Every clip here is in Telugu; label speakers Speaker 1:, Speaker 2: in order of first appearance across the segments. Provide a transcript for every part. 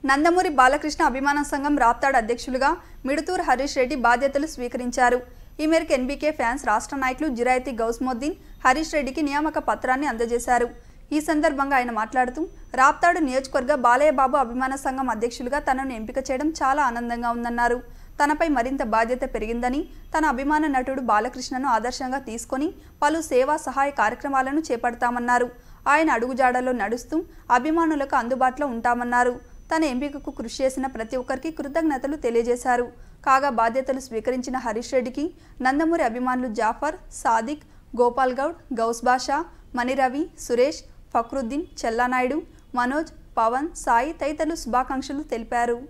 Speaker 1: నందమూరి బాలకృష్ణ అభిమాన సంఘం రాప్తాడ్ అధ్యక్షులుగా మిడుతూరు హరీష్ రెడ్డి బాధ్యతలు స్వీకరించారు ఈ మేరకు ఎన్బీకే ఫ్యాన్స్ రాష్ట్ర నాయకులు జిరాయితీ గౌస్మొద్దీన్ హరీష్ రెడ్డికి నియామక పత్రాన్ని అందజేశారు ఈ సందర్భంగా ఆయన మాట్లాడుతూ రాప్తాడు నియోజకవర్గ బాలయ్య బాబు అభిమాన సంఘం అధ్యక్షులుగా తనను ఎంపిక చేయడం చాలా ఆనందంగా ఉందన్నారు తనపై మరింత బాధ్యత పెరిగిందని తన అభిమాన నటుడు బాలకృష్ణను ఆదర్శంగా తీసుకొని పలు సేవా సహాయ కార్యక్రమాలను చేపడతామన్నారు ఆయన అడుగుజాడలో నడుస్తూ అభిమానులకు అందుబాటులో ఉంటామన్నారు తన ఎంపికకు కృషి చేసిన ప్రతి ఒక్కరికి కృతజ్ఞతలు తెలియజేశారు కాగా బాధ్యతలు స్వీకరించిన హరీష్ రెడ్డికి నందమూరి అభిమానులు జాఫర్ సాదిక్ గోపాల్ గౌడ్ గౌస్ బాషా మణిరవి సురేష్ ఫక్రుద్దీన్ చెల్లానాయుడు మనోజ్ పవన్ సాయి తదితరులు శుభాకాంక్షలు తెలిపారు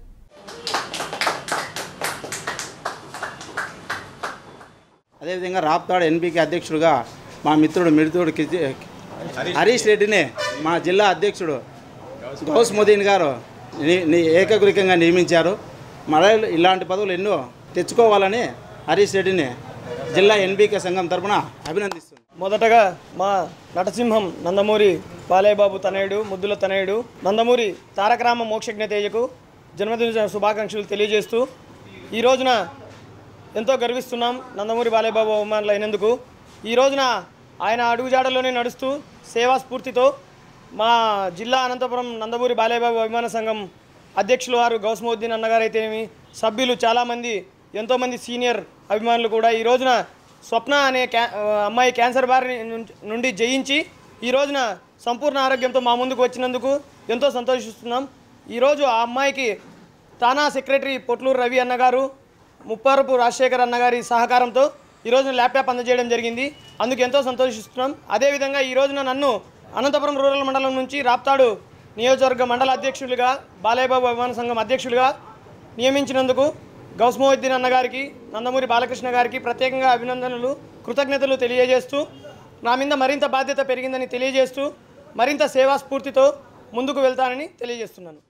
Speaker 2: అదేవిధంగా రాప్తాడు ఎన్బీకే అధ్యక్షుడుగా మా మిత్రుడు మిడుతుడు కిజి- హరీష్ రెడ్డిని మా జిల్లా అధ్యక్షుడు గౌస్ మోదీన్ గారు ని- ని- ఏకగ్రీకంగా నియమించారు మరో ఇలాంటి పదవులు ఎన్నో తెచ్చుకోవాలని హరీష్ రెడ్డిని జిల్లా ఎన్బీకే సంఘం తరపున అభినందిస్తుంది
Speaker 3: మొదటగా మా నటసింహం నందమూరి బాలయ్యబాబు తనయుడు ముద్దుల తనయుడు నందమూరి తారకరామ మోక్షజ్ఞ తేజకు జన్మదిన శుభాకాంక్షలు తెలియజేస్తూ ఈ రోజున ఎంతో గర్విస్తున్నాం నందమూరి బాలయ్యబాబు అభిమానులు అయినందుకు ఈ రోజున ఆయన అడుగుజాడలోనే నడుస్తూ సేవా స్ఫూర్తితో మా జిల్లా అనంతపురం నందమూరి బాలయ్యబాబు అభిమాన సంఘం అధ్యక్షులు వారు గౌస్మోద్దీన్ అన్నగారు అయితేనేమి సభ్యులు చాలామంది ఎంతోమంది సీనియర్ అభిమానులు కూడా ఈ రోజున స్వప్న అనే క్యా ఆ, అమ్మాయి క్యాన్సర్ బారి నుంచి- నుండి జయించి ఈ రోజున సంపూర్ణ ఆరోగ్యంతో మా ముందుకు వచ్చినందుకు ఎంతో సంతోషిస్తున్నాం ఈరోజు ఆ అమ్మాయికి తానా సెక్రటరీ పొట్లూరు రవి అన్నగారు ముప్పారపు రాజశేఖర్ అన్నగారి సహకారంతో ఈ రోజున ల్యాప్టాప్ అందజేయడం జరిగింది అందుకు ఎంతో సంతోషిస్తున్నాం అదేవిధంగా ఈ రోజున నన్ను అనంతపురం రూరల్ మండలం నుంచి రాప్తాడు నియోజకవర్గ మండల అధ్యక్షులుగా బాలయ్యబాబు అభిమాన సంఘం అధ్యక్షులుగా నియమించినందుకు గౌస్మోద్దీన్ అన్నగారికి నందమూరి బాలకృష్ణ గారికి ప్రత్యేకంగా అభినందనలు కృతజ్ఞతలు తెలియజేస్తూ నా మీద మరింత బాధ్యత పెరిగిందని తెలియజేస్తూ మరింత సేవా స్ఫూర్తితో ముందుకు వెళ్తానని తెలియజేస్తున్నాను